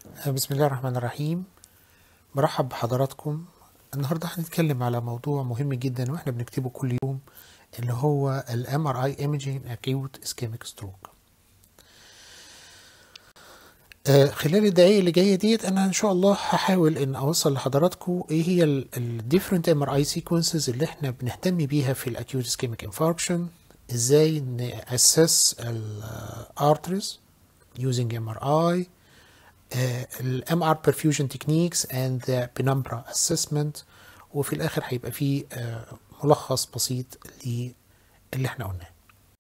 بسم الله الرحمن الرحيم برحب بحضراتكم النهارده هنتكلم على موضوع مهم جدا واحنا بنكتبه كل يوم اللي هو ال MRI Imaging Acute Ischemic Stroke آه، خلال الدقايق اللي جايه ديت انا ان شاء الله هحاول ان اوصل لحضراتكم ايه هي ال different MRI sequences اللي احنا بنهتم بيها في ال acute ischemic infarction ازاي نأسس ال arteries using MRI ال MR perfusion techniques and the penumbra assessment وفي الآخر هيبقى فيه آه، ملخص بسيط للي احنا قلناه.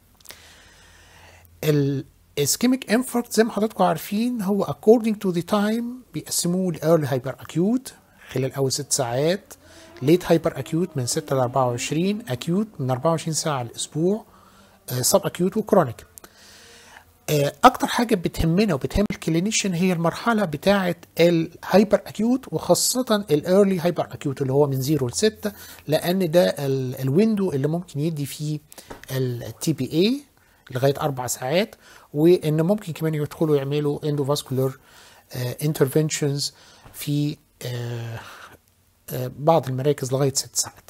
ال ischemic infarct زي ما حضراتكم عارفين هو according to the time بيقسموه ل early hyper acute خلال أول ست ساعات late hyper acute من 6 ل 24 acute من 24 ساعة الأسبوع sub acute وكرونيك. آه، اكتر حاجه بتهمنا وبتهم الكلينيشن هي المرحله بتاعه الهايبر اكيوت وخاصه الايرلي هايبر اكيوت اللي هو من 0 ل 6 لان ده ال- الويندو اللي ممكن يدي فيه التي بي اي لغايه اربع ساعات وان ممكن كمان يدخلوا يعملوا اندوفاسكولار انترفنشنز في آه، آه، بعض المراكز لغايه ست ساعات.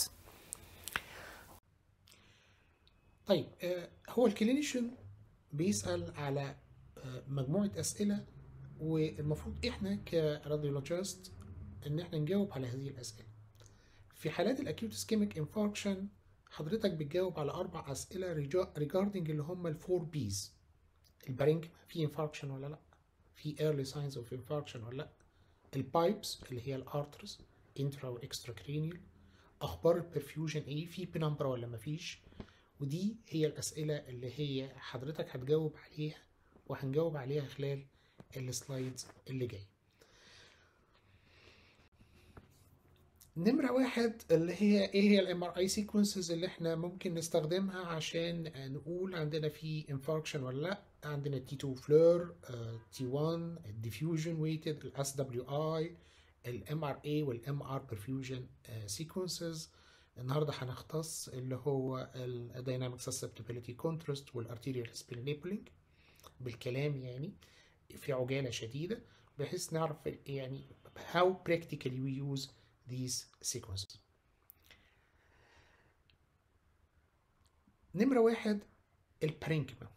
طيب آه، هو الكلينيشن بيسأل على آه، مجموعة أسئلة والمفروض إحنا كراديولوجيست إن إحنا نجاوب على هذه الأسئلة. في حالات الأكيوت اسكيميك انفاركشن حضرتك بتجاوب على أربع أسئلة ريجاردنج اللي هم الفور بيز. البارينكما في انفاركشن ولا لأ؟ في early signs of infarction ولا لأ؟ البايبس اللي هي الارترز انترا واكسترا كرينيال اخبار البرفيوجن ايه في بنمبر ولا مفيش ودي هي الاسئله اللي هي حضرتك هتجاوب عليها وهنجاوب عليها خلال السلايدز اللي جايه نمرة واحد اللي هي ايه هي الام ار اي سيكونسز اللي احنا ممكن نستخدمها عشان نقول عندنا في انفاركشن ولا لا عندنا تي 2 فلور تي 1 الديفيوجن ويتد الاس دبليو اي الام ار اي والام ار برفيوجن سيكونسز النهارده هنختص اللي هو الدايناميك سسبتابيليتي كونتراست والارتيريال سبين ليبلينج بالكلام يعني في عجاله شديده بحيث نعرف يعني how practically we use these sequences نمرة واحد البارينكما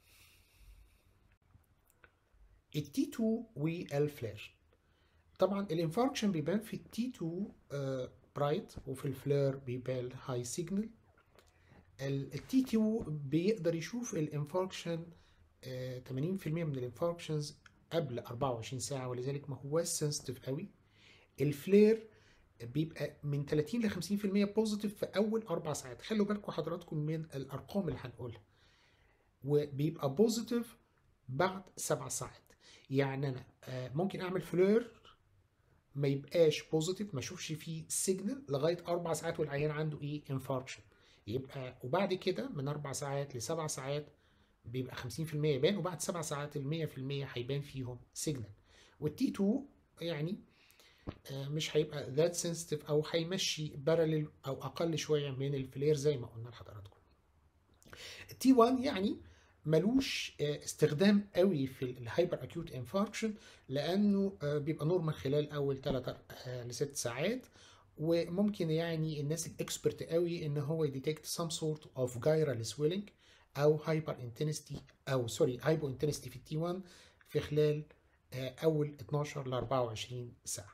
التي 2 والفلير طبعا الانفاركشن بيبان في التي 2 برايت وفي الفلير بيبان هاي سيجنال التي 2 بيقدر يشوف الانفاركشن 80% من الانفاركشنز قبل 24 ساعة ولذلك ما هو سنسيتيف قوي الفلير بيبقى من 30 ل 50% بوزيتيف في اول اربع ساعات خلوا بالكم حضراتكم من الارقام اللي هنقولها وبيبقى بوزيتيف بعد سبع ساعات يعني انا آه، ممكن اعمل فلير ما يبقاش بوزيتيف ما اشوفش فيه سيجنال لغايه اربع ساعات والعيان عنده ايه انفاركشن يبقى وبعد كده من اربع ساعات لسبع ساعات بيبقى 50% يبان وبعد سبع ساعات ال 100% هيبان فيهم سيجنال والتي 2 يعني آه، مش هيبقى ذات سنسيتيف او هيمشي بارلل او اقل شويه من الفلير زي ما قلنا لحضراتكم التي 1 يعني ملوش آه، استخدام قوي في الهايبر اكيوت انفاركشن لانه آه، بيبقى نورمال خلال اول 3 لست ساعات وممكن يعني الناس الاكسبرت قوي ان هو يديتكت سام سورت اوف جايرال سويلنج او هايبر انتنستي او سوري هايبو انتنستي في التي 1 في خلال آه، اول 12 ل 24 ساعه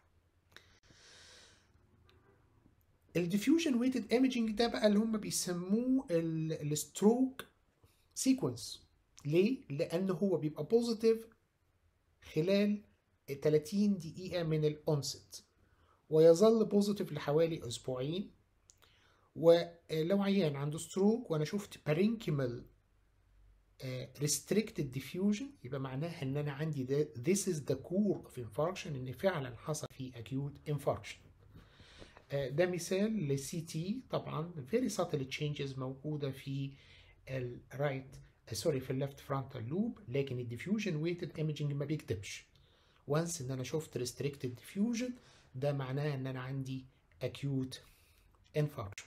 الديفيوجن ويتد ايمجنج ده بقى اللي هم بيسموه الستروك سيكونس ليه؟ لأن هو بيبقى بوزيتيف خلال 30 دقيقة من الأونست ويظل بوزيتيف لحوالي أسبوعين ولو عيان عنده ستروك وأنا شفت بارينكيمال restricted diffusion يبقى معناها ان انا عندي ده this is the core of infarction ان فعلا حصل في acute infarction آه، ده مثال للسي تي طبعا very subtle changes موجودة في الرايت سوري في الليفت فرونتال لوب لكن الديفيوجن ويتد ايمجنج ما بيكتبش وانس ان انا شفت ريستريكتد ديفيوجن ده معناه ان انا عندي acute infarction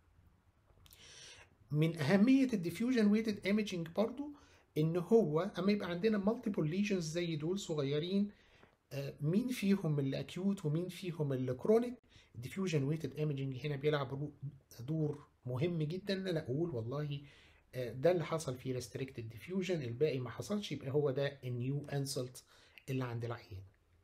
من اهميه الديفيوجن ويتد ايمجنج برضو ان هو اما يبقى عندنا مالتيبل ليجنز زي دول صغيرين آه، مين فيهم اللي اكيوت ومين فيهم اللي كرونيك الديفيوجن ويتد ايمجنج هنا بيلعب رو- دور مهم جدا ان انا اقول والله آه، ده اللي حصل في ريستريكتد ديفيوجن الباقي ما حصلش يبقى هو ده النيو انسلت اللي عند العيان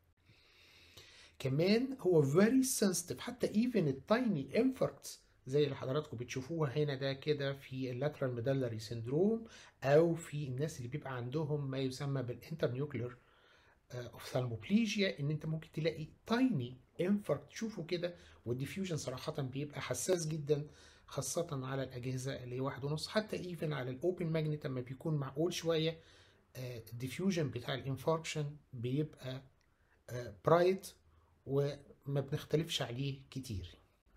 كمان هو very sensitive حتى even التايني infarcts زي اللي حضراتكم بتشوفوها هنا ده كده في اللاترال ميدالري سيندروم او في الناس اللي بيبقى عندهم ما يسمى بالانترنيوكلير اوفثالموبليجيا ان انت ممكن تلاقي تايني انفاركت تشوفه كده والديفيوجن صراحه بيبقى حساس جدا خاصة على الأجهزة اللي هي واحد ونص حتى ايفن على الأوبن ماجنت لما بيكون معقول شوية الديفيوجن بتاع الانفاركشن بيبقى برايت وما بنختلفش عليه كتير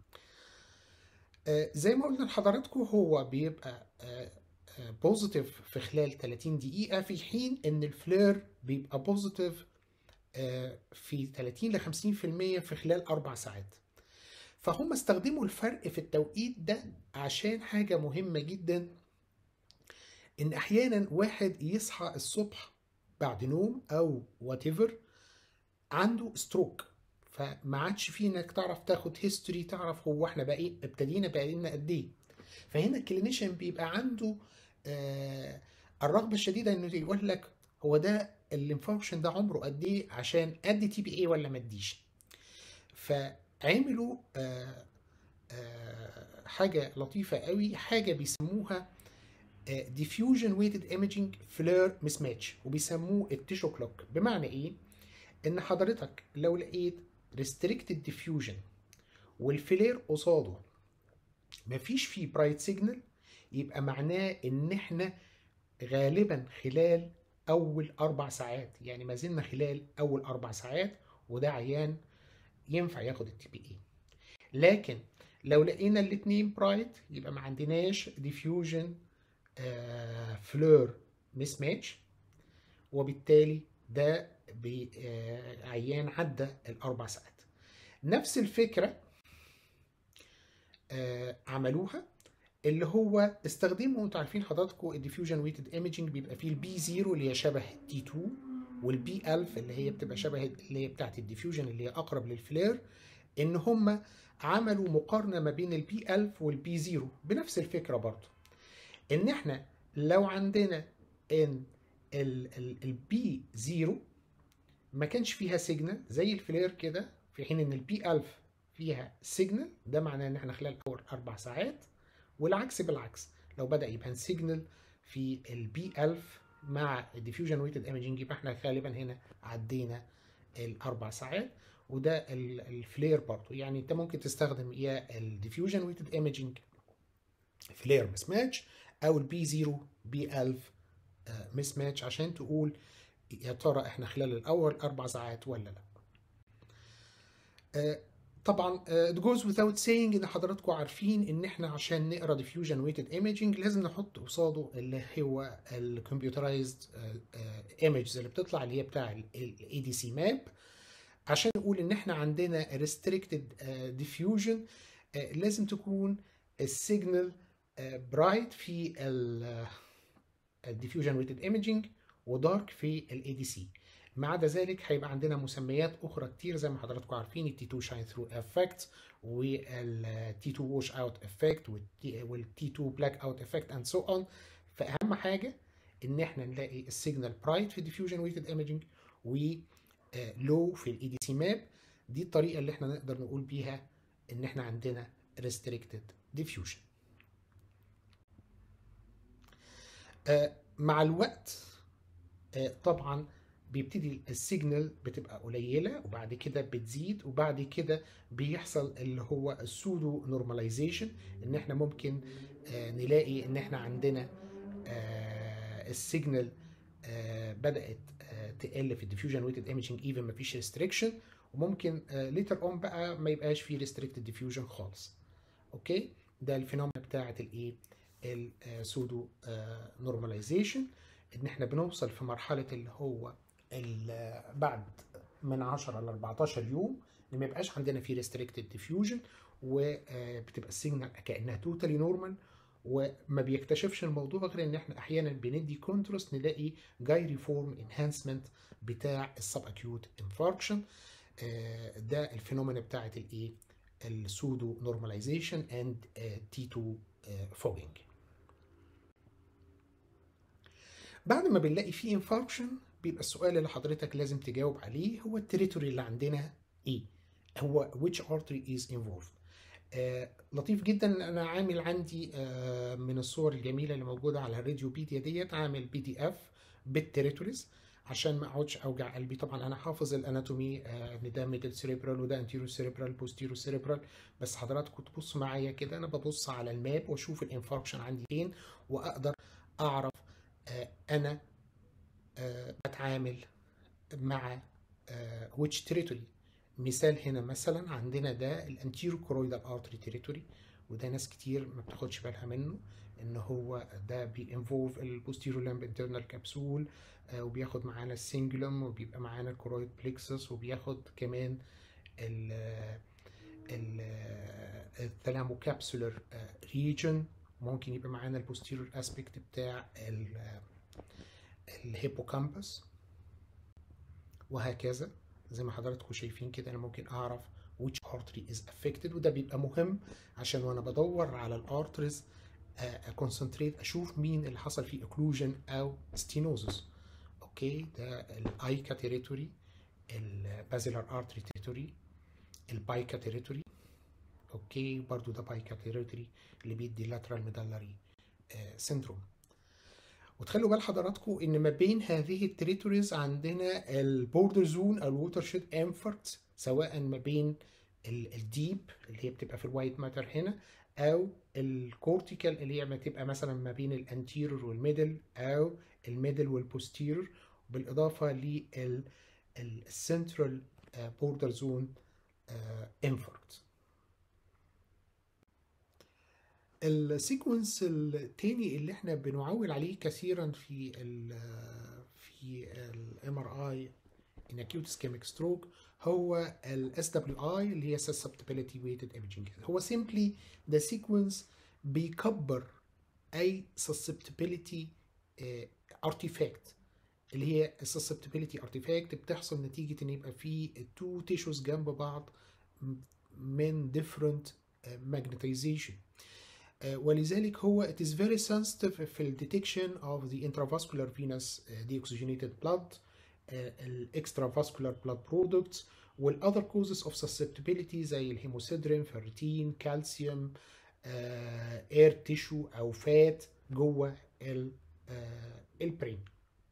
آه، زي ما قلنا لحضراتكم هو بيبقى بوزيتيف في خلال 30 دقيقة في حين ان الفلير بيبقى بوزيتيف في 30 ل 50% في خلال أربع ساعات فهم استخدموا الفرق في التوقيت ده عشان حاجة مهمة جدا ان احيانا واحد يصحى الصبح بعد نوم او وات عنده ستروك فما عادش فيه انك تعرف تاخد هيستوري تعرف هو احنا بقى ايه ابتدينا بقى لنا قد ايه فهنا الكلينيشن بيبقى عنده آه الرغبه الشديده انه يقول لك هو ده الانفكشن ده عمره قد ايه عشان ادي تي بي اي ولا ما اديش فعملوا آه آه حاجه لطيفه قوي حاجه بيسموها ديفيوجن ويتد ايمجنج فلير مس ماتش وبيسموه التيشو كلوك بمعنى ايه ان حضرتك لو لقيت ريستريكتد ديفيوجن والفلير قصاده مفيش فيه برايت سيجنال يبقى معناه ان احنا غالبا خلال اول اربع ساعات يعني ما زلنا خلال اول اربع ساعات وده عيان ينفع ياخد التي بي اي لكن لو لقينا الاثنين برايت يبقى ما عندناش ديفيوجن فلور مس ماتش وبالتالي ده بعيان عدى الاربع ساعات نفس الفكره آه عملوها اللي هو استخدموا انتوا عارفين حضراتكم الديفيوجن ويتد ايمجنج بيبقى فيه البي 0 اللي هي شبه تي 2 والبي 1000 اللي هي بتبقى شبه اللي هي بتاعت الديفيوجن اللي هي اقرب للفلير ان هم عملوا مقارنه ما بين البي 1000 والبي 0 بنفس الفكره برضو ان احنا لو عندنا ان البي 0 ما كانش فيها سيجنال زي الفلير كده في حين ان البي 1000 فيها سيجنال ده معناه ان احنا خلال اول اربع ساعات والعكس بالعكس لو بدا يبان سيجنال في البي 1000 مع الديفيوجن ويتد ايمجنج يبقى احنا غالبا هنا عدينا الاربع ساعات وده الفلير برضو يعني انت ممكن تستخدم يا الديفيوجن ويتد ايمجنج فلير مس ماتش او البي 0 بي 1000 مس ماتش عشان تقول يا ترى احنا خلال الاول اربع ساعات ولا لا آه طبعا it goes without saying ان حضراتكم عارفين ان احنا عشان نقرا diffusion weighted imaging لازم نحط قصاده اللي هو الكمبيوترايزد ايمجز اللي بتطلع اللي هي بتاع الاي دي سي ماب عشان نقول ان احنا عندنا restricted diffusion لازم تكون السيجنال برايت في الديفيوجن ويتد ايمجنج ودارك في الاي دي سي ما عدا ذلك هيبقى عندنا مسميات اخرى كتير زي ما حضراتكم عارفين التي 2 شاين ثرو افكت والتي 2 ووش اوت افكت والتي 2 بلاك اوت افكت اند سو اون فاهم حاجه ان احنا نلاقي السيجنال برايت في الديفيوجن ويتد ايمجنج ولو في الاي دي سي ماب دي الطريقه اللي احنا نقدر نقول بيها ان احنا عندنا ريستريكتد ديفيوجن مع الوقت طبعا بيبتدي السيجنال بتبقى قليله وبعد كده بتزيد وبعد كده بيحصل اللي هو السودو نورماليزيشن ان احنا ممكن نلاقي ان احنا عندنا السيجنال بدات تقل في الديفيوجن ويتد ايمجنج ايفن ما فيش ريستريكشن وممكن ليتر اون بقى ما يبقاش فيه ريستريكتد ديفيوجن خالص اوكي ده الفينومينا بتاعه الايه السودو نورماليزيشن ان احنا بنوصل في مرحله اللي هو بعد من 10 ل 14 يوم ان ما يبقاش عندنا في ريستريكتد ديفيوجن وبتبقى السيجنال كانها توتالي نورمال وما بيكتشفش الموضوع غير ان احنا احيانا بندي كونتراست نلاقي جايري فورم انهانسمنت بتاع السب اكيوت انفاركشن ده الفينومينا بتاعت الايه السودو نورماليزيشن اند تي 2 فوجينج بعد ما بنلاقي فيه انفاركشن بيبقى السؤال اللي حضرتك لازم تجاوب عليه هو التريتوري اللي عندنا ايه هو which artery is involved آه لطيف جدا انا عامل عندي آه من الصور الجميله اللي موجوده على الراديوبيديا ديت عامل بي دي اف بالتريتوريز عشان ما اقعدش اوجع قلبي طبعا انا حافظ الاناتومي آه ان ده ميدل سيريبرال وده انتيرو سيريبرال بوستيرو سيريبرال بس حضراتكم تبصوا معايا كده انا ببص على الماب واشوف الانفاركشن عندي فين واقدر اعرف آه انا آه بتعامل مع آه which territory مثال هنا مثلا عندنا ده الانتيرو كورويدال ارتري تريتوري وده ناس كتير ما بتاخدش بالها منه ان هو ده بينفولف البوستيرو لامب انترنال كبسول آه وبياخد معانا السنجلوم وبيبقى معانا الكورويد بليكسس وبياخد كمان ال ال الثلامو كابسولر ريجن ممكن يبقى معانا البوستيرور اسبيكت بتاع الهيبوكامبس وهكذا زي ما حضراتكم شايفين كده انا ممكن اعرف which artery is affected وده بيبقى مهم عشان وانا بدور على الارتريز اكونسنتريت اشوف مين اللي حصل فيه occlusion او stenosis اوكي ده الايكا تيريتوري البازيلار ارتري تيريتوري البايكا تيريتوري اوكي برضو ده بايكا تيريتوري اللي بيدي لاترال ميدالري سيندروم وتخلوا بال حضراتكم ان ما بين هذه التريتوريز عندنا البوردر زون او الووتر شيد انفرت سواء ما بين الديب اللي هي بتبقى في الوايت ماتر هنا او الكورتيكال اللي هي بتبقى مثلا ما بين الانتيرور والميدل او الميدل والبوستيرور بالاضافه للسنترال بوردر زون انفرت السيكونس التاني اللي احنا بنعول عليه كثيرا في ال في الام ار اي in acute ischemic stroke هو ال SWI اللي هي susceptibility weighted imaging هو simply ده sequence بيكبر اي susceptibility artifact اللي هي susceptibility artifact بتحصل نتيجة ان يبقى في two tissues جنب بعض من different magnetization ولذلك هو it is very sensitive في ال detection of the intravascular venous deoxygenated blood ال extravascular blood products وال other causes of susceptibility زي الهيموسيدرين فيرتين كالسيوم air tissue او فات جوه البرين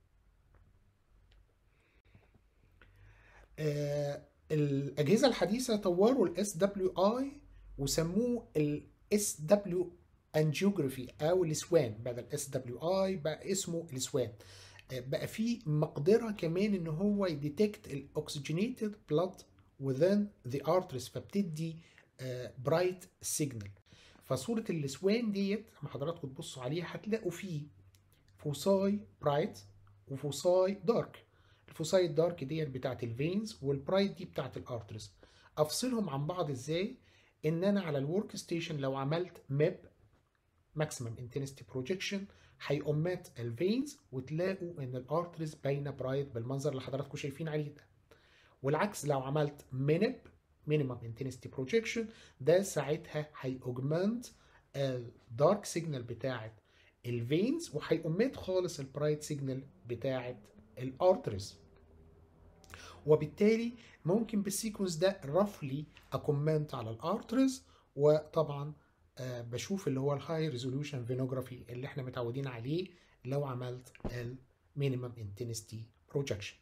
الاجهزه الحديثه طوروا الاس دبليو اي وسموه الاس دبليو انجيوجرافي او الاسوان بدل اس دبليو اي بقى اسمه الاسوان بقى في مقدره كمان ان هو يديتكت الاكسجينيتد بلاد within the arteries فبتدي برايت سيجنال فصوره الاسوان ديت لما حضراتكم تبصوا عليها هتلاقوا فيه فوساي برايت وفوساي دارك الفوساي الدارك ديت بتاعت الفينز والبرايت دي بتاعت الارترز افصلهم عن بعض ازاي ان انا على الورك ستيشن لو عملت ماب ماكسيمم انتنستي بروجيكشن هيقومات الفينز وتلاقوا ان الارترز باينه برايت بالمنظر اللي حضراتكم شايفين عليه ده والعكس لو عملت مينب مينيمم انتنستي بروجيكشن ده ساعتها هيأوجمنت الدارك سيجنال بتاعت الفينز وهيقومات خالص البرايت سيجنال بتاعت الارترز وبالتالي ممكن بالسيكونس ده رفلي اكومنت على الارترز وطبعا آه بشوف اللي هو الهاي ريزوليوشن فينوجرافي اللي احنا متعودين عليه لو عملت المينيمم انتنستي بروجكشن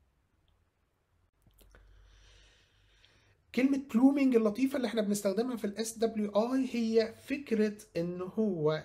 كلمة بلومينج اللطيفة اللي احنا بنستخدمها في الاس دبليو اي هي فكرة ان هو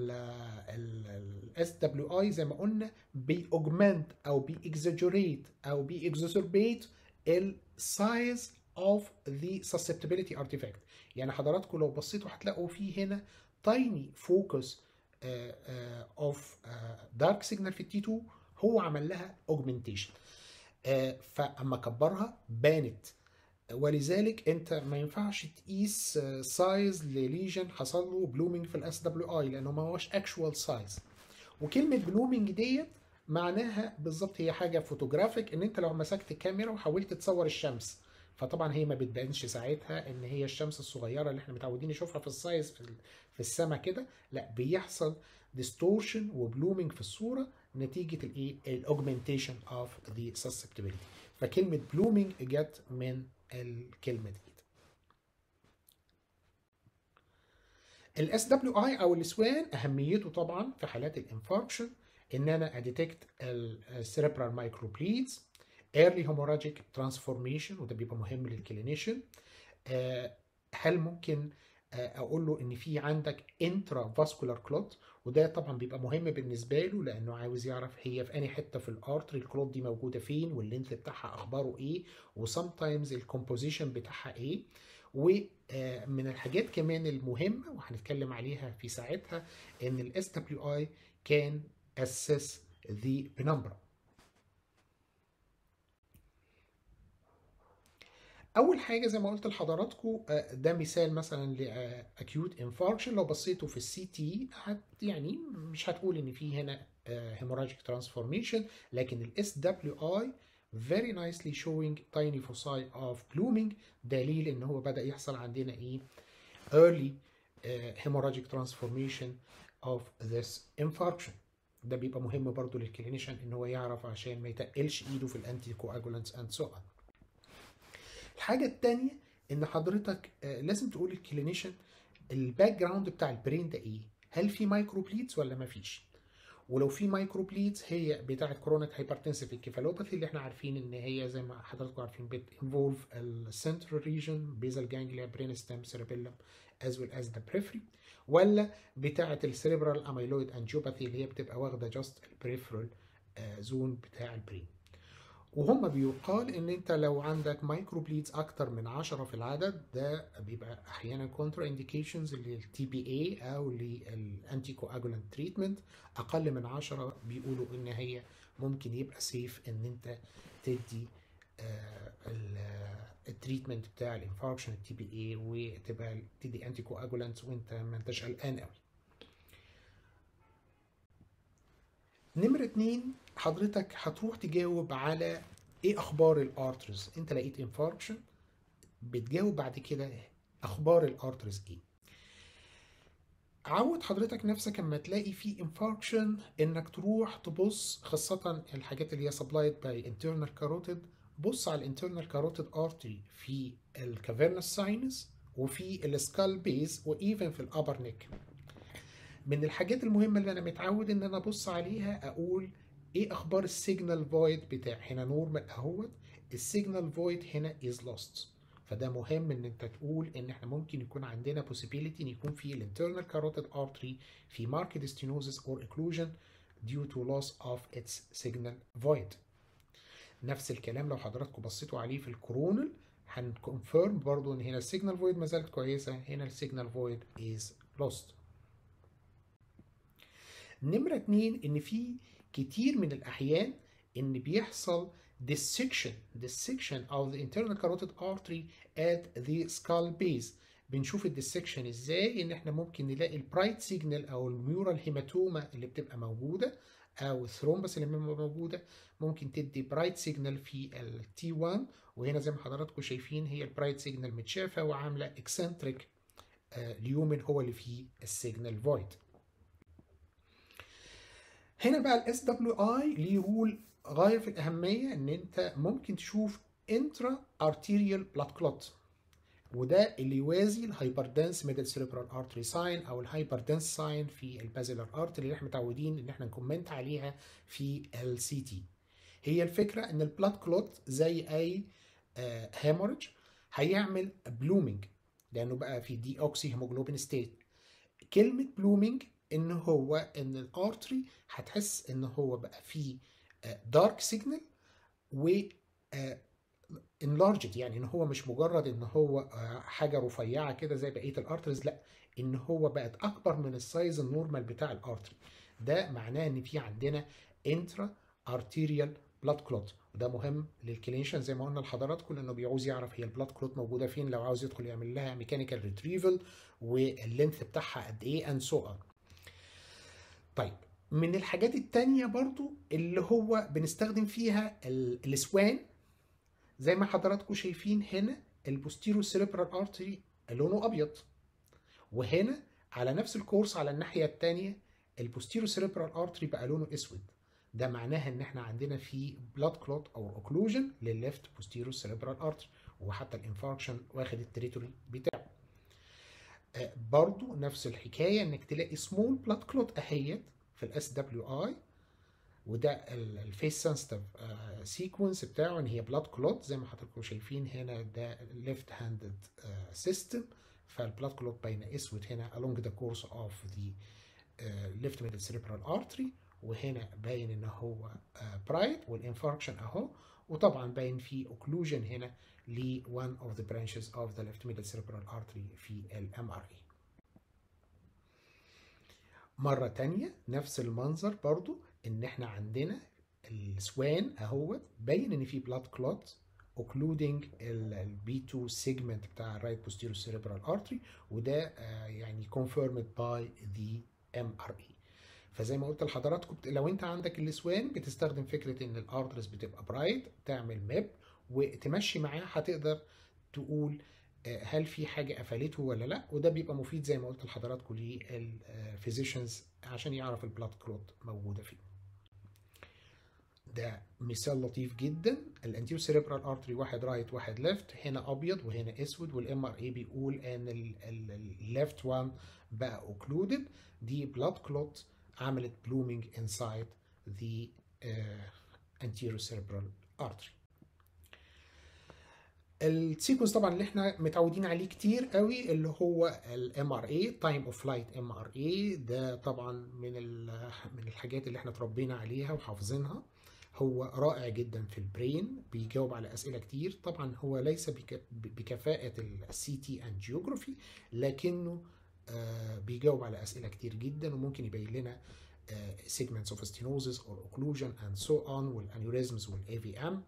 الاس دبليو اي زي ما قلنا بيأوجمنت او بيأكزاجوريت او بيأكزاسربيت السايز اوف ذا susceptibility artifact يعني حضراتكم لو بصيتوا هتلاقوا فيه هنا تايني فوكس اوف دارك سيجنال في التي 2 هو عمل لها اوجمنتيشن فاما كبرها بانت ولذلك انت ما ينفعش تقيس سايز لليجن حصل له بلومينج في الاس دبليو اي لانه ما هوش اكشوال سايز وكلمه بلومينج ديت معناها بالظبط هي حاجه فوتوجرافيك ان انت لو مسكت كاميرا وحاولت تصور الشمس فطبعا هي ما بتبانش ساعتها ان هي الشمس الصغيره اللي احنا متعودين نشوفها في السايز في, في السماء كده لا بيحصل ديستورشن وبلومينج في الصوره نتيجه الايه الاوجمنتيشن اوف ذا سسبتبيليتي فكلمه بلومينج جت من الكلمه دي الاس دبليو اي او السوان اهميته طبعا في حالات الانفاركشن ان انا اديتكت السيربرال مايكروبليدز ايرلي هيموراجيك ترانسفورميشن وده بيبقى مهم للكلينيشن هل ممكن اقول له ان في عندك انترا فاسكولار كلوت وده طبعا بيبقى مهم بالنسبه له لانه عاوز يعرف هي في انهي حته في الارتري الكلوت دي موجوده فين واللينث بتاعها اخباره ايه وسام تايمز الكومبوزيشن بتاعها ايه ومن الحاجات كمان المهمه وهنتكلم عليها في ساعتها ان الاس دبليو اي كان assess the penumbra اول حاجه زي ما قلت لحضراتكم ده مثال مثلا لاكيوت انفاركشن لو بصيتوا في السي تي يعني مش هتقول ان في هنا هيموراجيك ترانسفورميشن لكن الاس دبليو اي very nicely showing tiny foci of blooming دليل ان هو بدا يحصل عندنا ايه early uh, hemorrhagic transformation of this infarction ده بيبقى مهم برضو للكلينيشن ان هو يعرف عشان ما يتقلش ايده في الانتي كواجولانتس اند سو اون الحاجه الثانيه ان حضرتك لازم تقول للكلينيشن الباك جراوند بتاع البرين ده ايه هل في مايكرو بليدز ولا ما فيش ولو في مايكرو بليدز هي بتاعه كرونيك هايبرتنسيف انكفالوباثي اللي احنا عارفين ان هي زي ما حضراتكم عارفين بت انفولف السنترال ريجن بيزال جانجليا برين ستيم سيربيلم as well as the periphery ولا بتاعه السيريبرال اميلويد انجيوباثي اللي هي بتبقى واخده جاست البريفرال زون بتاع البرين وهم بيقال ان انت لو عندك مايكرو بليدز اكتر من 10 في العدد ده بيبقى احيانا كونترا انديكيشنز للتي بي اي او للانتي كواجولانت تريتمنت اقل من 10 بيقولوا ان هي ممكن يبقى سيف ان انت تدي التريتمنت بتاع الانفاركشن التي بي اي وتبقى تدي انتي كواجولانت وانت ما انتش قلقان قوي نمرة اتنين حضرتك هتروح تجاوب على ايه اخبار الارترز انت لقيت انفاركشن بتجاوب بعد كده اخبار الارترز ايه عود حضرتك نفسك اما تلاقي في انفاركشن انك تروح تبص خاصة الحاجات اللي هي سبلايد باي انترنال كاروتيد بص على الانترنال كاروتيد ارتري في الكافيرنس ساينس وفي السكال بيز وايفن في الابر نيك من الحاجات المهمة اللي انا متعود ان انا ابص عليها اقول ايه اخبار السيجنال فويد بتاع هنا نورمال اهوت السيجنال فويد هنا از لوست فده مهم ان انت تقول ان احنا ممكن يكون عندنا possibility ان يكون في الانترنال كاروتيد artery في marked stenosis or occlusion due to loss of its signal void نفس الكلام لو حضراتكم بصيتوا عليه في الكورونال هنكونفيرم برضو ان هنا السيجنال فويد ما زالت كويسه هنا السيجنال فويد از لوست نمرة اتنين ان في كتير من الاحيان ان بيحصل dissection dissection of the internal carotid artery at the skull base بنشوف الديسكشن ازاي ان احنا ممكن نلاقي البرايت سيجنال او الميورال هيماتوما اللي بتبقى موجوده او الثرومبس اللي بتبقى موجوده ممكن تدي برايت سيجنال في التي 1 وهنا زي ما حضراتكم شايفين هي البرايت سيجنال متشافه وعامله اكسنتريك ليومن هو اللي فيه السيجنال فويد هنا بقى الاس دبليو اي ليه رول غايه في الاهميه ان انت ممكن تشوف انترا ارتيريال بلاد كلوت وده اللي يوازي الهايبردنس ميدل سيريبرال ارتري ساين او الهايبردنس ساين في البازيلر ارتري اللي احنا متعودين ان احنا نكومنت عليها في السي تي هي الفكره ان البلاد كلوت زي اي هيموريج هيعمل بلومينج لانه بقى في دي اوكسي هيموجلوبين ستيت كلمه بلومينج ان هو ان الارتري هتحس ان هو بقى فيه دارك سيجنال و انلارجد يعني ان هو مش مجرد ان هو حاجه رفيعه كده زي بقيه الارتريز لا ان هو بقت اكبر من السايز النورمال بتاع الارتري ده معناه ان في عندنا انترا ارتيريال بلاد كلوت وده مهم للكلينيشن زي ما قلنا لحضراتكم لانه بيعوز يعرف هي البلاد كلوت موجوده فين لو عاوز يدخل يعمل لها ميكانيكال ريتريفل واللينث بتاعها قد ايه اند سو اون طيب من الحاجات التانية برضو اللي هو بنستخدم فيها السوان زي ما حضراتكم شايفين هنا البوستيرو سيريبرال ارتري لونه ابيض وهنا على نفس الكورس على الناحيه الثانيه البوستيرو سيريبرال ارتري بقى لونه اسود ده معناها ان احنا عندنا في بلاد كلوت او اوكلوجن للليفت بوستيرو سيريبرال ارتري وحتى الانفاركشن واخد التريتوري بتاعه آه برضو نفس الحكايه انك تلاقي سمول بلاد كلوت اهيت في الاس دبليو اي وده الفيس سنسيتيف سيكونس بتاعه ان هي بلاد كلوت زي ما حضراتكم شايفين هنا ده ليفت هاندد سيستم فالبلاد كلوت باينه اسود هنا along the course of the uh, left middle cerebral artery وهنا باين ان هو برايت uh, والانفاركشن اهو وطبعا باين في اوكلوجن هنا ل one of the branches of the left middle cerebral artery في الام ار اي مرة تانية نفس المنظر برضو ان احنا عندنا السوان اهو باين ان في بلاد كلوت اوكلودنج البي 2 سيجمنت بتاع الرايت بوستيرو سيريبرال ارتري وده يعني كونفيرمد باي ذا ام ار اي فزي ما قلت لحضراتكم لو انت عندك الاسوان بتستخدم فكره ان الارترز بتبقى برايت تعمل ماب وتمشي معاه هتقدر تقول هل في حاجه قفلته ولا لا وده بيبقى مفيد زي ما قلت لحضراتكم للفيزيشنز عشان يعرف البلاد كلوت موجوده فين ده مثال لطيف جدا الانتيو سيريبرال ارتري واحد رايت واحد ليفت هنا ابيض وهنا اسود والام ار اي بيقول ان الليفت وان بقى اوكلودد دي بلاد كلوت عملت بلومينج انسايد ذا anterior cerebral artery السيكونس طبعا اللي احنا متعودين عليه كتير قوي اللي هو الام ار اي تايم اوف فلايت ام ار اي ده طبعا من من الحاجات اللي احنا اتربينا عليها وحافظينها هو رائع جدا في البرين بيجاوب على اسئله كتير طبعا هو ليس بكفاءه السي تي اند جيوغرافي لكنه بيجاوب على اسئله كتير جدا وممكن يبين لنا segments of stenosis or occlusion and so on والانيوريزمز والاي في ام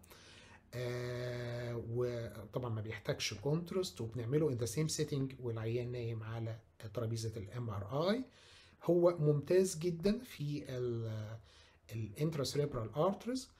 وطبعا ما بيحتاجش كونتراست وبنعمله in the same setting والعيان نايم على ترابيزه الام ار اي هو ممتاز جدا في الانتراسريبرال ارترز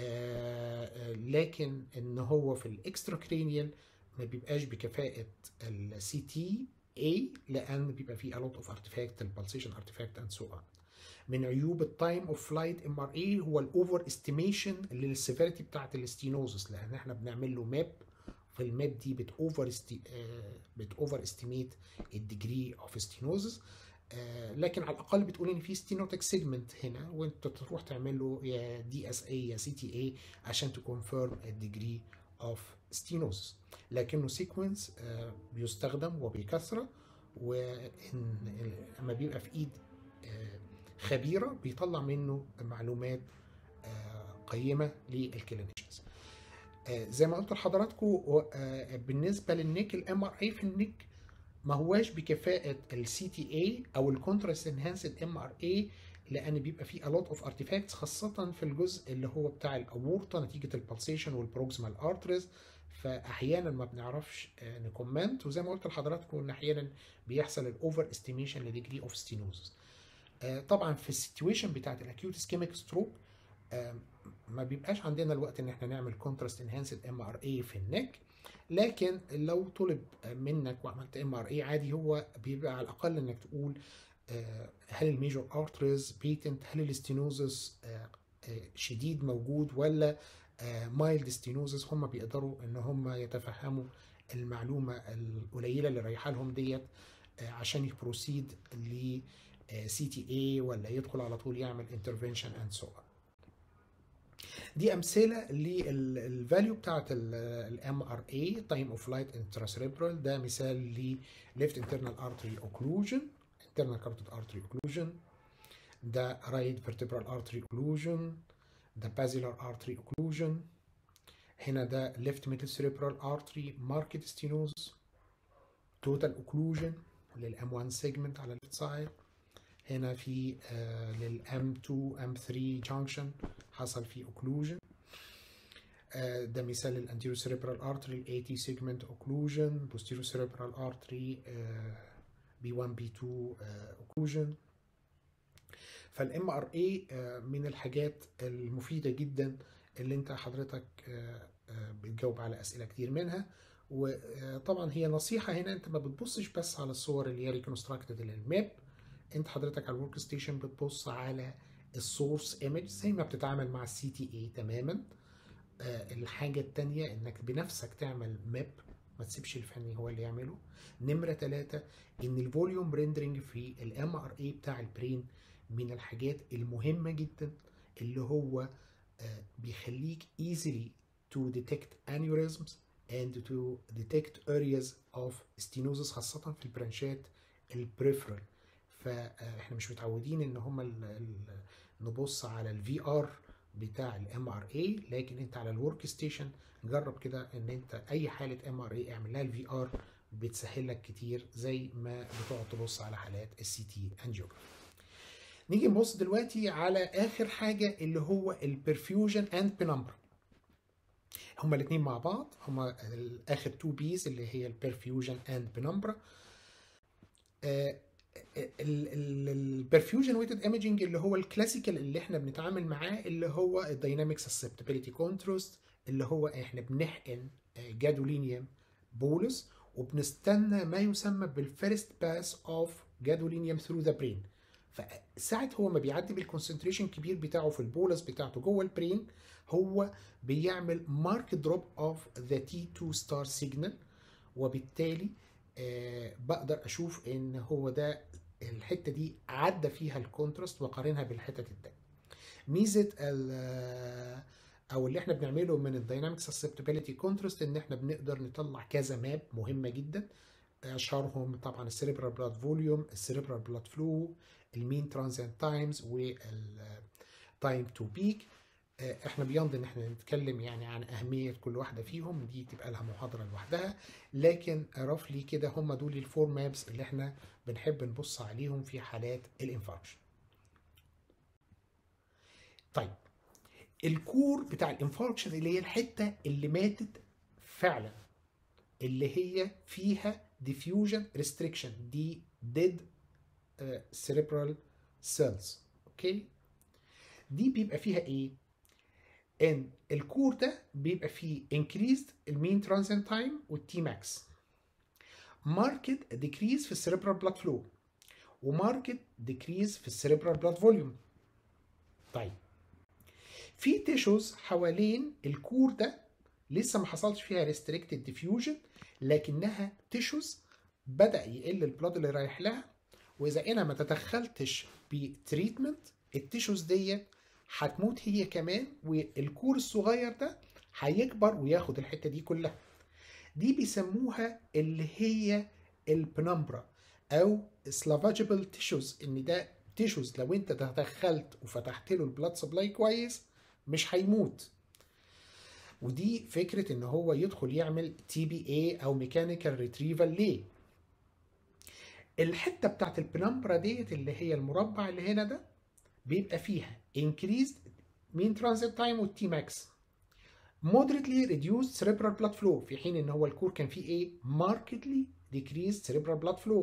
لكن ان هو في الاكسترا كرينيال ما بيبقاش بكفاءه السي تي اي لان بيبقى فيه a lot of artifact البلسيشن artifact and so on من عيوب التايم اوف فلايت ام ار اي هو الاوفر استيميشن للسيفيريتي بتاعت الاستينوزس لان احنا بنعمل له ماب في الماب دي بت اوفر بت اوفر استيميت الديجري اوف ستينوزس لكن على الاقل بتقول ان في ستينوتك سيجمنت هنا وانت تروح تعمل له يا دي اس اي يا سي تي اي عشان تكونفيرم الديجري اوف ستينوزس لكنه سيكونس بيستخدم وبكثره ولما بيبقى في ايد خبيره بيطلع منه معلومات قيمه للكلينيشنز زي ما قلت لحضراتكم بالنسبه للنيك الام ار اي في النيك ما هواش بكفاءه السي تي اي او الكونتراست انهانسد ام ار اي لان بيبقى فيه a lot of artifacts خاصه في الجزء اللي هو بتاع الاورطه نتيجه البلسيشن والبروكسيمال ارترز فاحيانا ما بنعرفش نكومنت وزي ما قلت لحضراتكم ان احيانا بيحصل الاوفر استيميشن لديجري اوف ستينوزس طبعا في السيتويشن بتاعت الاكيوت اسكيميك ستروك ما بيبقاش عندنا الوقت ان احنا نعمل كونتراست انهانسد ام ار اي في النك لكن لو طلب منك وعملت ام ار اي عادي هو بيبقى على الاقل انك تقول هل الميجور ارتريز بيتنت هل الاستينوزس شديد موجود ولا مايلد ستينوزس هم بيقدروا ان هم يتفهموا المعلومه القليله اللي رايحه لهم ديت عشان يبروسيد ل سي تي اي ولا يدخل على طول يعمل انترفنشن اند سو دي امثله للفاليو بتاعت الام ار اي تايم اوف لايت انتراسريبرال ده مثال ل ليفت انترنال ارتري اوكلوجن internal carotid artery occlusion ده right vertebral artery occlusion ده basilar artery occlusion هنا ده left middle cerebral artery marked stenosis total occlusion للام 1 segment على left side هنا في uh, للام 2 ام 3 junction حصل فيه occlusion آه، ده مثال للانتيرو سيريبرال ارتري الاي تي سيجمنت اوكلوجن بوستيرو سيريبرال ارتري بي 1 بي 2 اوكلوجن فالام ار اي من الحاجات المفيده جدا اللي انت حضرتك آه، آه، بتجاوب على اسئله كتير منها وطبعا هي نصيحه هنا انت ما بتبصش بس على الصور اللي هي ريكونستراكتد للماب انت حضرتك على الورك ستيشن بتبص على السورس ايمج زي ما بتتعامل مع السي تي اي تماما آه، الحاجه الثانيه انك بنفسك تعمل ماب ما تسيبش الفني هو اللي يعمله نمره ثلاثة ان الفوليوم ريندرنج في الام ار اي بتاع البرين من الحاجات المهمه جدا اللي هو آه، بيخليك easily to detect aneurysms and to detect areas of stenosis خاصة في البرانشات البريفرال فاحنا مش متعودين ان هما ال- ال- نبص على الفي ار بتاع الام ار اي لكن انت على الورك ستيشن جرب كده ان انت اي حاله ام ار اي اعمل لها الفي ار بتسهل لك كتير زي ما بتقعد تبص على حالات السي تي انجيوجرافي نيجي نبص دلوقتي على اخر حاجه اللي هو البرفيوجن اند بنمبر هما الاثنين مع بعض هما اخر تو بيز اللي هي البرفيوجن اند بنمبر البرفيوجن ويتد ايمجنج اللي هو الكلاسيكال اللي احنا بنتعامل معاه اللي هو الدايناميك سسبتابيليتي كونتراست اللي هو احنا بنحقن جادولينيوم بولس وبنستنى ما يسمى بالفيرست باس اوف جادولينيوم ثرو ذا برين فساعة هو ما بيعدي بالكونسنتريشن كبير بتاعه في البولس بتاعته جوه البرين هو بيعمل مارك دروب اوف ذا تي 2 ستار سيجنال وبالتالي آه بقدر اشوف ان هو ده الحته دي عدى فيها الكونتراست واقارنها بالحتت التانية ميزه ال- او اللي احنا بنعمله من الدايناميك سسبتابيليتي كونتراست ان احنا بنقدر نطلع كذا ماب مهمه جدا اشهرهم طبعا السيريبرال بلاد فوليوم السيريبرال بلاد فلو المين ترانزيت تايمز والتايم تو بيك احنا بياند ان احنا نتكلم يعني عن اهميه كل واحده فيهم دي تبقى لها محاضره لوحدها لكن رفلي كده هم دول الفور مابس اللي احنا بنحب نبص عليهم في حالات الانفاركشن طيب الكور بتاع الانفاركشن اللي هي الحته اللي ماتت فعلا اللي هي فيها diffusion restriction دي dead uh, cerebral cells اوكي دي بيبقى فيها ايه ان الكور ده بيبقى فيه increased المين ترانزيت تايم والتي ماكس marked decrease في السيريبرال بلاد فلو وماركت decrease في السيريبرال بلاد فوليوم طيب في تيشوز حوالين الكور ده لسه ما حصلش فيها ريستريكتد ديفيوجن لكنها تيشوز بدا يقل البلاد اللي رايح لها واذا انا ما تدخلتش بتريتمنت التيشوز ديت هتموت هي كمان والكور الصغير ده هيكبر وياخد الحته دي كلها دي بيسموها اللي هي البنمبرا او سلافاجبل تيشوز ان ده تيشوز لو انت تدخلت وفتحت له البلاد سبلاي كويس مش هيموت ودي فكره ان هو يدخل يعمل تي بي اي او ميكانيكال ريتريفال ليه الحته بتاعت البنمبرا ديت اللي هي المربع اللي هنا ده بيبقى فيها increased mean transit time والتي ماكس moderately reduced cerebral blood flow في حين ان هو الكور كان فيه ايه markedly decreased cerebral blood flow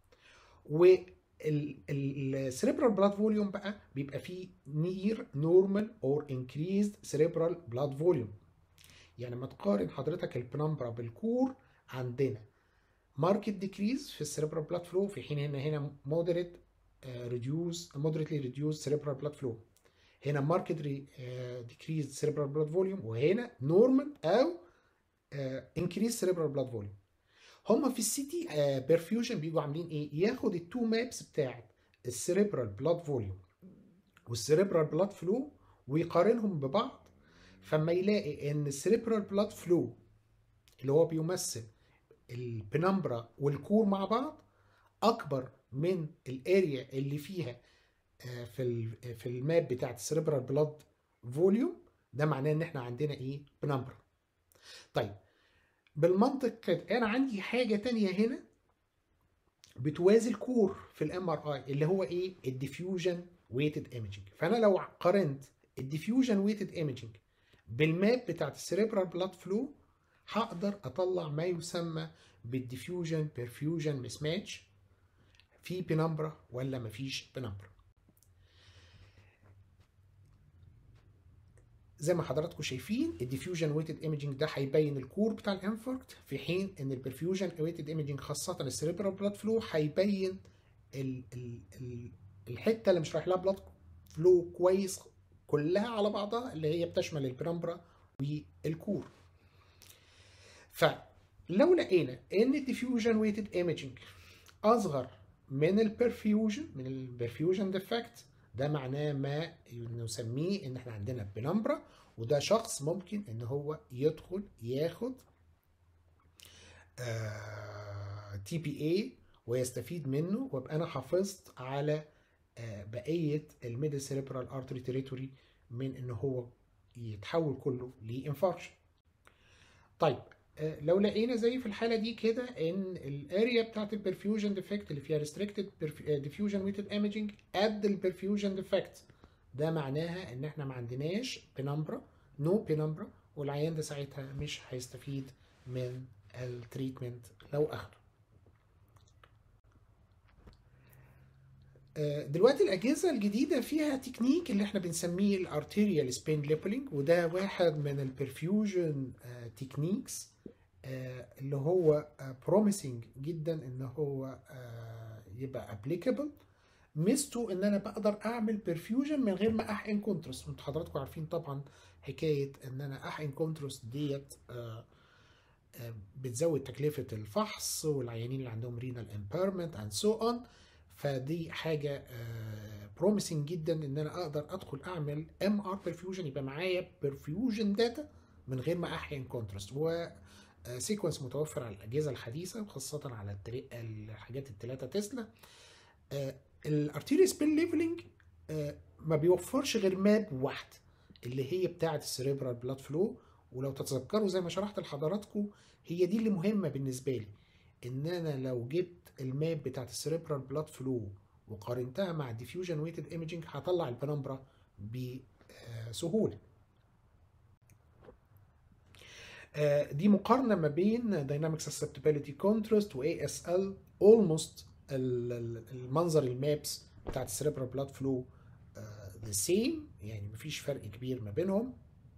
والcerebral blood volume بقى بيبقى فيه near normal or increased cerebral blood volume يعني ما تقارن حضرتك البنمبرا بالكور عندنا ماركت ديكريز في السيريبرال بلاد فلو في حين هنا هنا مودريت ريديوز مودريتلي ريديوز سيريبرال بلاد فلو هنا ماركت ديكريز سيريبرال بلاد فوليوم وهنا نورمال او انكريز سيريبرال بلاد فوليوم هما في السي تي بيرفيوجن بيجوا عاملين ايه ياخد التو مابس بتاعت السيريبرال بلاد فوليوم والسيريبرال بلاد فلو ويقارنهم ببعض فما يلاقي ان السيريبرال بلاد فلو اللي هو بيمثل البنمبرا والكور مع بعض اكبر من الاريا اللي فيها في في الماب بتاعت السيريبرال بلاد فوليوم ده معناه ان احنا عندنا ايه بنمبرا طيب بالمنطق كده انا عندي حاجه تانية هنا بتوازي الكور في الام ار اي اللي هو ايه الديفيوجن ويتد ايمجنج فانا لو قارنت الديفيوجن ويتد ايمجنج بالماب بتاعت السيريبرال بلاد فلو هقدر اطلع ما يسمى بالديفيوجن بيرفيوجن مس ماتش في بنمبرا ولا مفيش بنمبرا زي ما حضراتكم شايفين الديفيوجن ويتد ايمجنج ده هيبين الكور بتاع الانفاركت في حين ان البرفيوجن ويتد ايمجنج خاصه السيريبرال بلاد فلو هيبين ال ال ال الحته اللي مش رايح لها بلاد فلو كويس كلها على بعضها اللي هي بتشمل البرامبرا والكور فلو لقينا ان الديفيوجن ويتد ايمجنج اصغر من البرفيوجن من البرفيوجن ديفكت ده معناه ما نسميه ان احنا عندنا بنمبرا وده شخص ممكن ان هو يدخل ياخد تي بي اي ويستفيد منه وابقى انا حافظت على آه بقيه الميدل سيريبرال ارتري تريتوري من ان هو يتحول كله لانفاركشن طيب آه لو لقينا زي في الحاله دي كده ان الاريا بتاعت البرفيوجن ديفكت اللي فيها ريستريكتد ديفيوجن ويتد ايمجنج قد البرفيوجن ديفكت ده معناها ان احنا ما عندناش بنمبرا نو بنمبرا والعيان ده ساعتها مش هيستفيد من التريتمنت لو اخده دلوقتي الاجهزه الجديده فيها تكنيك اللي احنا بنسميه الارتيريال سبين ليبلينج وده واحد من البرفيوجن تكنيكس اللي هو بروميسنج جدا ان هو يبقى ابليكابل ميزته ان انا بقدر اعمل برفيوجن من غير ما احقن كونتراست وانتوا حضراتكم عارفين طبعا حكايه ان انا احقن كونتراست ديت بتزود تكلفه الفحص والعيانين اللي عندهم رينال امبيرمنت اند سو اون فدي حاجه بروميسنج جدا ان انا اقدر ادخل اعمل ام ار برفيوجن يبقى معايا برفيوجن داتا من غير ما احقن كونتراست هو سيكونس متوفر على الاجهزه الحديثه وخاصه على الحاجات الثلاثه تسلا الارتيريا سبين ليفلنج ما بيوفرش غير ماب واحد اللي هي بتاعه السريبرال بلاد فلو ولو تتذكروا زي ما شرحت لحضراتكم هي دي اللي مهمه بالنسبه لي ان انا لو جبت الماب بتاعت السريبرال بلاد فلو وقارنتها مع الديفيوجن ويتد ايمجنج هطلع البنمبرا بسهوله دي مقارنه ما بين دايناميك سسبتابيليتي كونتراست واي اس ال اولموست المنظر المابس بتاعت السريبرال بلاد فلو ذا سيم يعني مفيش فرق كبير ما بينهم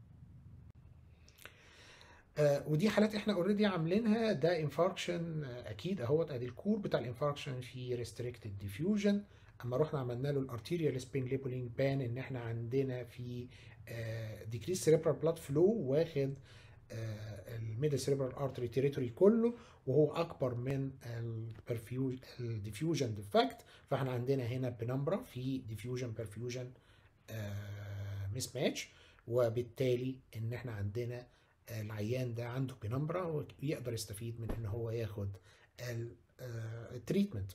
آه ودي حالات احنا اوريدي عاملينها ده انفاركشن آه اكيد اهوت ادي الكور بتاع الانفاركشن في ريستريكتد ديفيوجن اما رحنا عملنا له الارتيريال سبين ليبلينج بان ان احنا عندنا في آه ديكريس سيريبرال بلاد فلو واخد الميدل سيريبرال ارتري تريتوري كله وهو اكبر من الديفيوجن ديفكت فاحنا عندنا هنا بنمبرا في ديفيوجن برفيوجن مس ماتش وبالتالي ان احنا عندنا العيان ده عنده بنمبرا ويقدر يستفيد من ان هو ياخد التريتمنت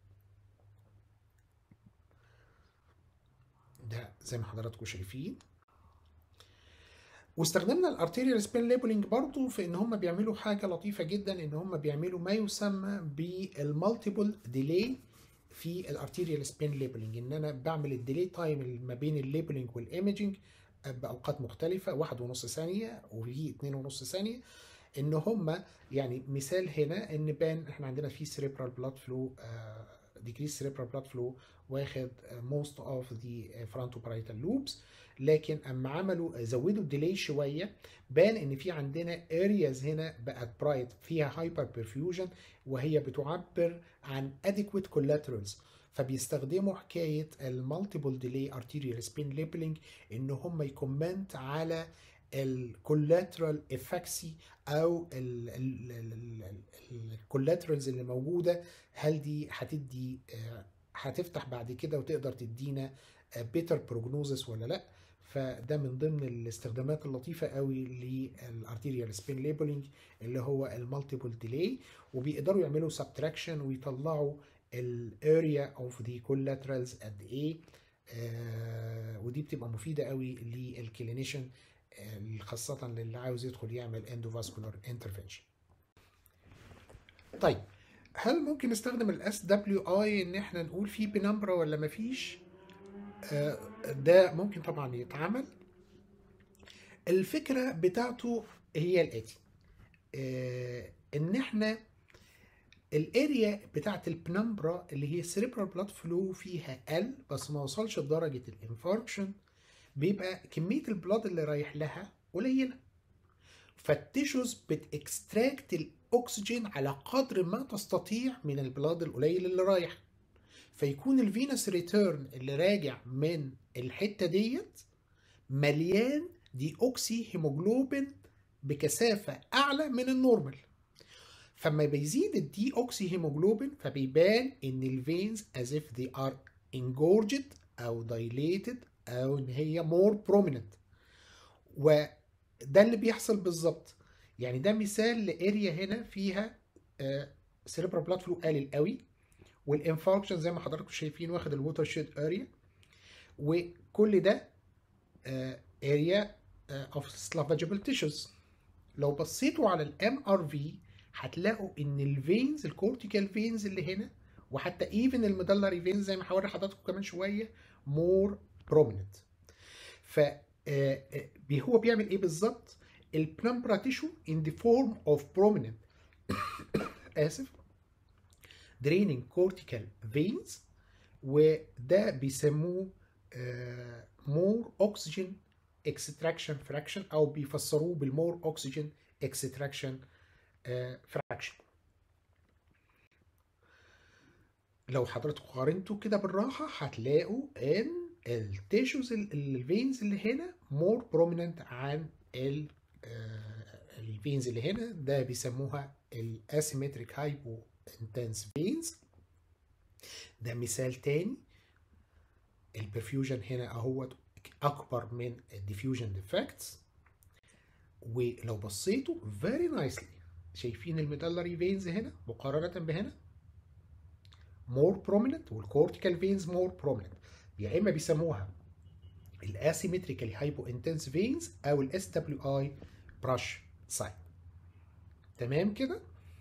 ده زي ما حضراتكم شايفين واستخدمنا الارتيريال سبين ليبلنج برضو في ان هم بيعملوا حاجه لطيفه جدا ان هم بيعملوا ما يسمى بالمالتيبل ديلي في الارتيريال سبين ليبلنج ان انا بعمل الديلي تايم ما بين الليبلنج والايمجنج باوقات مختلفه واحد ونص ثانيه وفي اتنين ونص ثانيه ان هم يعني مثال هنا ان بان احنا عندنا في سيريبرال بلاد فلو ديكريس سيريبرال بلاد فلو واخد موست اوف ذا فرونتو بارايتال لوبس لكن اما عملوا زودوا الديلي شويه بان ان في عندنا ارياز هنا بقت برايت فيها هايبر برفيوجن وهي بتعبر عن اديكويت كولاترالز فبيستخدموا حكايه المالتيبل ديلي ارتيريال سبين ليبلنج ان هم يكومنت على الكولاترال افكسي او الكولاترالز اللي موجوده هل دي هتدي هتفتح بعد كده وتقدر تدينا بيتر بروجنوزس ولا لا فده من ضمن الاستخدامات اللطيفه قوي للارتيريال سبين ليبلنج اللي هو المالتيبل ديلي وبيقدروا يعملوا سبتراكشن ويطلعوا الاريا اوف ذا كولاترالز قد ايه آه ودي بتبقى مفيده قوي للكلينيشن آه خاصه للي عاوز يدخل يعمل اندوفاسكولار انترفنشن طيب هل ممكن نستخدم الاس دبليو اي ان احنا نقول في بنمبرا ولا مفيش آه ده ممكن طبعا يتعمل الفكره بتاعته هي الاتي آه ان احنا الاريا بتاعت البنمبرا اللي هي السيريبرال بلاد فلو فيها قل بس ما وصلش لدرجه الانفاركشن بيبقى كميه البلاد اللي رايح لها قليله فالتيشوز بتكستراكت الاكسجين على قدر ما تستطيع من البلاد القليل اللي رايح فيكون الفينس ريتيرن اللي راجع من الحته ديت مليان دي اوكسي هيموجلوبين بكثافه اعلى من النورمال فما بيزيد الدي اوكسي هيموجلوبين فبيبان ان الفينز as if they are engorged او dilated او ان هي more prominent وده اللي بيحصل بالظبط يعني ده مثال لاريا هنا فيها سيريبرال بلاد فلو قليل قوي والانفاركشن زي ما حضراتكم شايفين واخد الووتر شيد اريا وكل ده اريا اوف سلافاجبل تيشوز لو بصيتوا على الام ار في هتلاقوا ان الفينز الكورتيكال فينز اللي هنا وحتى ايفن الميدلري فينز زي ما هوري حضراتكم كمان شويه مور بروميننت ف هو بيعمل ايه بالظبط البلمبرا تيشو in the form of prominent اسف draining cortical veins وده بيسموه more oxygen extraction fraction او بيفسروه بالمور oxygen extraction fraction لو حضرتك قارنتوا كده بالراحة هتلاقوا ان التيشوز الفينز اللي هنا مور بروميننت عن الفينز اللي هنا ده بيسموها الاسيمتريك هايبو انتنس فينز ده مثال تاني البرفيوجن هنا اهوت اكبر من الديفيوجن ديفكتس ولو بصيتوا فيري نايسلي شايفين الميدلري فينز هنا مقارنه بهنا مور بروميننت والكورتيكال فينز مور بروميننت يا اما بيسموها الاسيمتريكالي هايبو انتنس فينز او الاس دبليو اي براش ساين تمام كده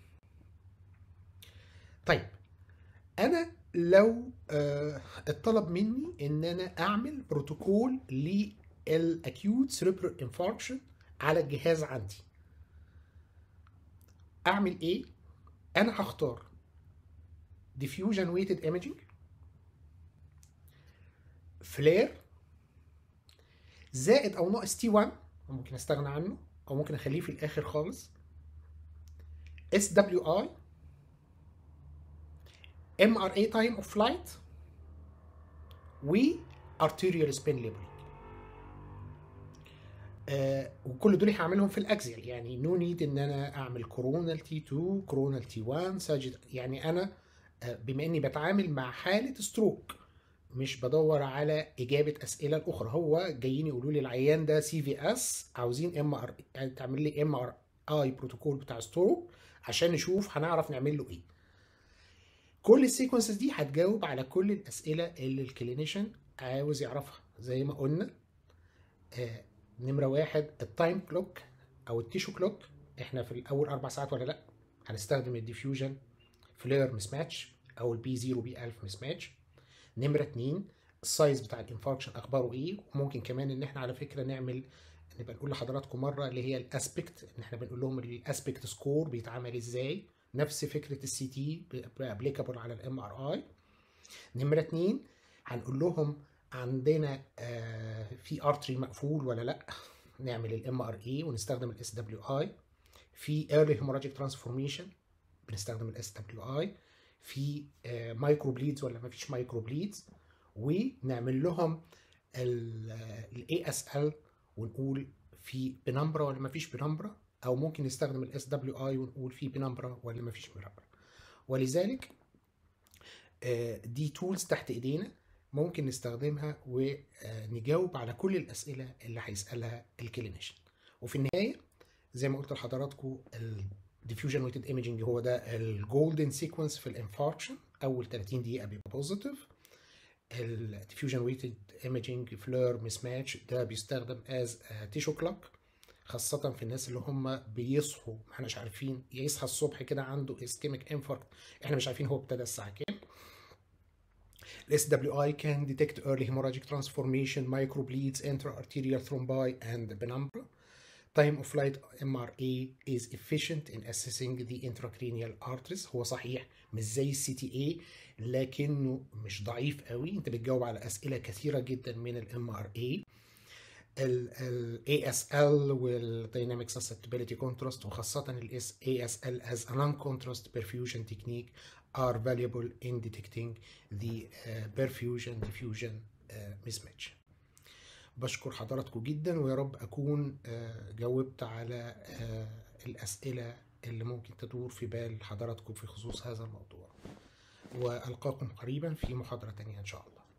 طيب انا لو آه اتطلب مني ان انا اعمل بروتوكول للاكيوت سيريبرال انفاركشن على الجهاز عندي اعمل ايه انا هختار diffusion weighted imaging فلير زائد او ناقص تي 1 ممكن استغنى عنه او ممكن اخليه في الاخر خالص اس دبليو اي ام ار اي تايم اوف فلايت و arterial spin labeling آه وكل دول هعملهم في الاكزيال يعني نو نيد ان انا اعمل كورونال تي 2 كورونال تي 1 ساجد يعني انا آه بما اني بتعامل مع حاله ستروك مش بدور على اجابه اسئله الاخرى هو جايين يقولوا لي العيان ده سي في اس عاوزين ام ار يعني تعمل لي ام ار اي بروتوكول بتاع ستروك عشان نشوف هنعرف نعمل له ايه كل السيكونسز دي هتجاوب على كل الاسئله اللي الكلينيشن عاوز يعرفها زي ما قلنا آه نمره واحد التايم كلوك او التيشو كلوك احنا في الاول اربع ساعات ولا لا هنستخدم الديفيوجن فلير مس ماتش او البي 0 بي 1000 مس ماتش نمره اتنين السايز بتاع الانفاركشن اخباره ايه وممكن كمان ان احنا على فكره نعمل نبقى نقول لحضراتكم مره اللي هي الاسبكت ان احنا بنقول لهم الاسبكت سكور بيتعمل ازاي نفس فكره السي تي ابليكابل على الام ار اي نمره اتنين هنقول لهم عندنا آه في ارتري مقفول ولا لا نعمل الام ار اي ونستخدم الاس دبليو اي في ايرلي هيموراجيك ترانسفورميشن بنستخدم الاس دبليو اي في آه مايكرو بليدز ولا ما فيش مايكرو بليدز ونعمل لهم الاي اس ال ونقول في بنمبرا ولا ما فيش بنمبرا او ممكن نستخدم الاس دبليو اي ونقول في بنمبرا ولا ما فيش بنمبرا ولذلك آه دي تولز تحت ايدينا ممكن نستخدمها ونجاوب على كل الاسئله اللي هيسالها الكلينيشن وفي النهايه زي ما قلت لحضراتكم الديفيوجن ويتد ايمجنج هو ده الجولدن سيكونس في الانفاركشن اول 30 دقيقه بيبقى بوزيتيف الديفيوجن ويتد ايمجنج فلير مس ماتش ده بيستخدم از تيشو كلوك خاصة في الناس اللي هم بيصحوا ما احناش عارفين يصحى الصبح كده عنده اسكيميك انفاركت احنا مش عارفين هو ابتدى الساعة كام الاس دبليو اي can detect early hemorrhagic transformation microbleeds intra-arterial thrombi and penumbra time of flight MRA is efficient in assessing the intracranial arteries هو صحيح مش زي السي تي اي لكنه مش ضعيف قوي انت بتجاوب على اسئله كثيره جدا من الام ار اي الاي اس ال والديناميك susceptibility contrast وخاصه الاس اي اس ال as a non-contrast perfusion technique are valuable in detecting the uh, perfusion diffusion uh, mismatch. بشكر حضراتكم جدا ويا رب اكون آه، جاوبت على آه، الاسئله اللي ممكن تدور في بال حضراتكم في خصوص هذا الموضوع والقاكم قريبا في محاضره تانية ان شاء الله